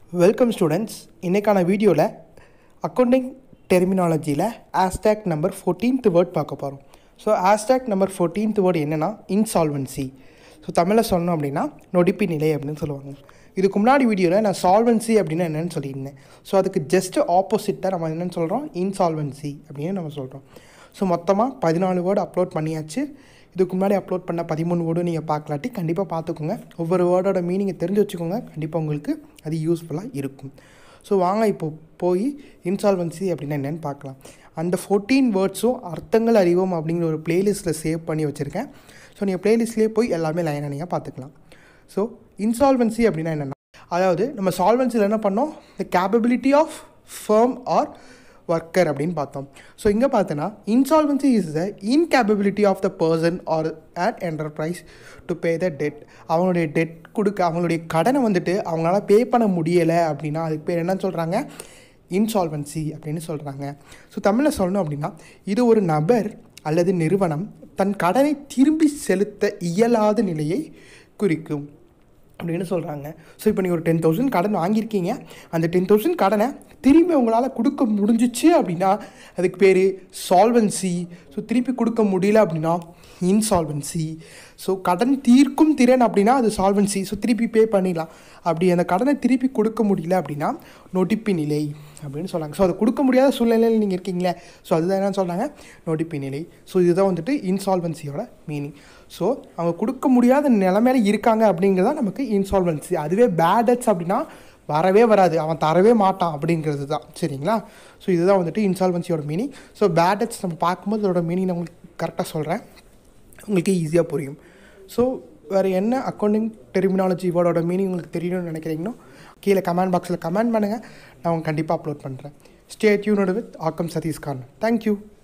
welcome students இன்றைக்கான வீடியோவில் accounting டெர்மினாலஜியில் ஆஸ்டாக் நம்பர் ஃபோர்டீன்த் வேர்ட் பார்க்க போகிறோம் ஸோ ஆஸ்டாக் நம்பர் ஃபோர்டீன்த் வேர்டு என்னென்னா இன்சால்வன்சி ஸோ தமிழில் சொல்லணும் அப்படின்னா நொடிப்பு நிலை அப்படின்னு சொல்லுவாங்க இதுக்கு முன்னாடி வீடியோவில் நான் சால்வன்சி அப்படின்னா என்னென்னு சொல்லியிருந்தேன் ஸோ அதுக்கு ஜஸ்ட் ஆப்போசிட் தான் நம்ம என்னென்னு சொல்கிறோம் இன்சால்வன்சி அப்படின்னு நம்ம சொல்கிறோம் ஸோ மொத்தமாக பதினாலு வேர்டு அப்லோட் பண்ணியாச்சு இதுக்கு முன்னாடி அப்லோட் பண்ண பதிமூணு வேர்டும் நீங்கள் பார்க்கலாட்டி கண்டிப்பாக பார்த்துக்கோங்க ஒவ்வொரு வேர்டோட மீனிங்கை தெரிஞ்சு வச்சுக்கோங்க கண்டிப்பாக உங்களுக்கு அது யூஸ்ஃபுல்லாக இருக்கும் ஸோ வாங்க இப்போ போய் இன்சால்வன்சி அப்படின்னா என்னென்னு பார்க்கலாம் அந்த ஃபோர்டீன் வேர்ட்ஸும் அர்த்தங்கள் அறிவோம் அப்படிங்கிற ஒரு பிளேலிஸ்ட்டில் சேவ் பண்ணி வச்சுருக்கேன் ஸோ நீங்கள் பிளேலிஸ்ட்லேயே போய் எல்லாமே லைனாக நீங்கள் பார்த்துக்கலாம் ஸோ இன்சால்வன்சி அப்படின்னா என்னென்னா அதாவது நம்ம சால்வன்சியில் என்ன பண்ணோம் the capability of firm or worker அப்படின்னு பார்த்தோம் ஸோ இங்கே பார்த்தோன்னா insolvency is the incapability of the person or at enterprise to pay the debt அவங்களுடைய டெட் கொடுக்க அவங்களுடைய கடனை வந்துட்டு அவங்களால பே பண்ண முடியலை அப்படின்னா அதுக்கு பேர் என்னன்னு சொல்கிறாங்க இன்சால்வன்சி அப்படின்னு சொல்கிறாங்க ஸோ தமிழில் சொல்லணும் அப்படின்னா இது ஒரு நபர் அல்லது நிறுவனம் தன் கடனை திரும்பி செலுத்த இயலாத நிலையை குறிக்கும் அப்படின்னு சொல்கிறாங்க ஸோ இப்போ நீங்கள் ஒரு டென் தௌசண்ட் கடன் வாங்கியிருக்கீங்க அந்த டென் தௌசண்ட் கடனை திரும்பி உங்களால் கொடுக்க முடிஞ்சிச்சு அப்படின்னா அதுக்கு பேர் சால்வன்சி ஸோ திருப்பி கொடுக்க முடியல அப்படின்னா இன்சால்வன்சி ஸோ கடன் தீர்க்கும் திறன் அப்படின்னா அது சால்வன்சி ஸோ திருப்பி பே பண்ணிடலாம் அப்படி அந்த கடனை திருப்பி கொடுக்க முடியல அப்படின்னா நொடிப்பு நிலை அப்படின்னு சொல்கிறாங்க ஸோ அதை கொடுக்க முடியாத சூழ்நிலையில் நீங்கள் இருக்கீங்களே ஸோ அதுதான் என்ன சொல்கிறாங்க நொடிப்பு நிலை ஸோ இதுதான் வந்துட்டு இன்சால்வன்சியோட மீனிங் ஸோ அவங்க கொடுக்க முடியாத நிலைமையில இருக்காங்க அப்படிங்கிறதா நமக்கு இன்சால்வன்சி அதுவே பேடட்ஸ் அப்படின்னா வரவே வராது அவன் தரவே மாட்டான் அப்படிங்கிறது தான் சரிங்களா ஸோ இதுதான் வந்துட்டு இன்சால்வன்சியோட மீனிங் ஸோ பேடட்ஸ் நம்ம பார்க்கும்போது அதோட மீனிங் நான் உங்களுக்கு கரெக்டாக சொல்கிறேன் உங்களுக்கு ஈஸியாக புரியும் ஸோ வேறு என்ன அக்கௌண்டிங் டெர்மினாலஜி வேர்டோட மீனிங் உங்களுக்கு தெரியணும்னு நினைக்கிறீங்களோ கீழே கமெண்ட் பாக்ஸில் கமெண்ட் பண்ணுங்கள் நான் உங்களுக்கு கண்டிப்பாக அப்லோட் பண்ணுறேன் ஸ்டே டியூனோட வித் ஆக்கம் சதீஷ் கான் தேங்க்யூ